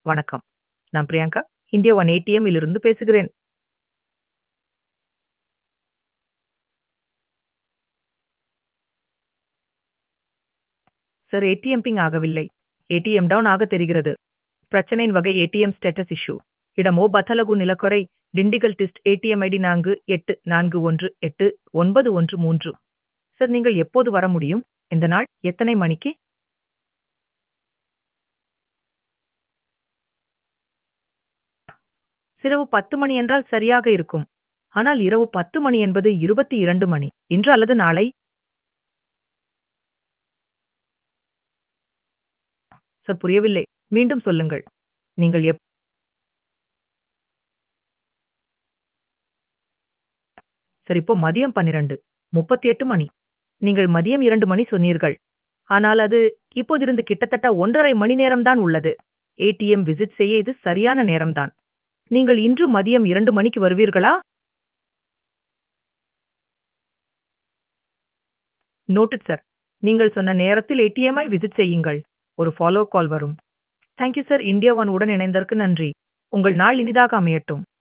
வணக்கம். நான் Priyanka. India one ATM இலிருந்து பேசுகிறேன். சார் ஏடிஎம் பிங் ஆகவில்லை. ஏடிஎம் டவுன் ஆக தெரிகிறது. பிரச்சனையின் வகை ஏடிஎம் ஸ்டேட்டஸ் இஷ்யூ. இடமோ பத்தலகு நிலக்கரை டிண்டிகல் டிஸ்ட் ஏடிஎம் ஐடி நான்கு எட்டு நான்கு ஒன்று எட்டு ஒன்பது ஒன்று மூன்று. சார் நீங்கள் எப்போது வர முடியும்? எந்த நாள்? எத்தனை மணிக்கு? இரவு 10 மணி என்றால் சரியாக இருக்கும். ஆனால் இரவு 10 மணி என்பது 22 மணி. இன்று அல்லது நாளை? சார் புரியவில்லை. மீண்டும் சொல்லுங்கள். நீங்கள் எப் சார் இப்போ மதியம் 12. 38 மணி. நீங்கள் மதியம் 2 மணி சொன்னீர்கள். ஆனால் அது இப்போதிருந்து கிட்டத்தட்ட 1 1/2 மணி நேரம் தான் உள்ளது. ஏடிஎம் விசிட் செய்ய இது சரியான நேரம் தான். நீங்கள் இன்று மதியம் 2 மணிக்கு வருவீர்களா? Noted sir. நீங்கள் சொன்ன நேரத்தில் ஏடிஎம் ஐ விசிட் செய்யுங்கள். ஒரு ஃபாலோ கால் வரும். Thank you sir. India one உடன் இணைந்ததற்கு நன்றி. உங்கள் நாள் இனிதாக அமையட்டும்.